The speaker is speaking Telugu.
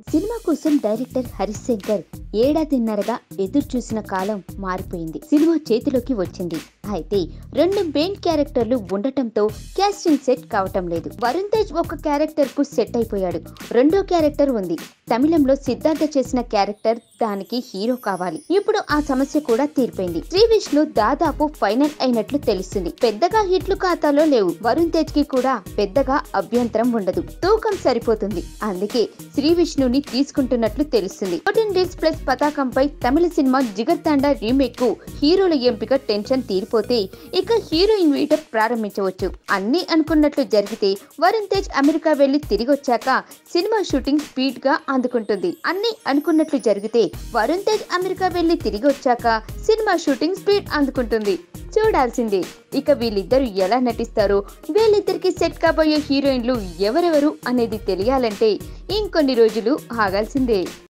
సినిమా కోసం డైరెక్టర్ హరీష్ శంకర్ ఏడాదిన్నరగా ఎదురు చూసిన కాలం మారిపోయింది సినిమా చేతిలోకి వచ్చింది అయితే రెండు మెయిన్ క్యారెక్టర్లు ఉండటంతో క్యాస్టింగ్ సెట్ కావటం లేదు వరుణ్ తేజ్ ఒక క్యారెక్టర్ కు సెట్ అయిపోయాడు రెండో క్యారెక్టర్ ఉంది తమిళంలో సిద్ధార్థ చేసిన క్యారెక్టర్ దానికి హీరో కావాలి ఇప్పుడు ఆ సమస్య కూడా తీరిపోయింది శ్రీ విష్ణు దాదాపు ఫైనల్ అయినట్లు తెలుస్తుంది పెద్దగా హిట్లు ఖాతాలో లేవు వరుణ్ తేజ్ కి కూడా పెద్దగా అభ్యంతరం ఉండదు తూకం సరిపోతుంది అందుకే శ్రీ విష్ణుని తీసుకుంటున్నట్లు తెలుస్తుంది ఫోర్టీన్ డేస్ ప్లస్ పతాకంపై Tamil cinema Jigarthanda remake కు హీరోల ఎంపిక టెన్షన్ తీరిపోతే ఇక హీరోయిన్ వేట ప్రారంభించవచ్చు అన్ని అనుకున్నట్లు జరిగితే వరుణ్ తేజ్ అమెరికా వెళ్లి తిరిగి వచ్చాక సినిమా షూటింగ్ స్పీడ్ గా అందుకుంటుంది అన్ని అనుకున్నట్లు జరిగితే వరుణ్ తేజ్ అమెరికా వెళ్లి తిరిగి వచ్చాక సినిమా షూటింగ్ స్పీడ్ అందుకుంటుంది చూడాల్సిందే ఇక వీళ్ళిద్దరు ఎలా నటిస్తారో వీళ్ళిద్దరికి సెట్ కాబోయే హీరోయిన్లు ఎవరెవరు అనేది తెలియాలంటే ఇంకొన్ని రోజులు ఆగాల్సిందే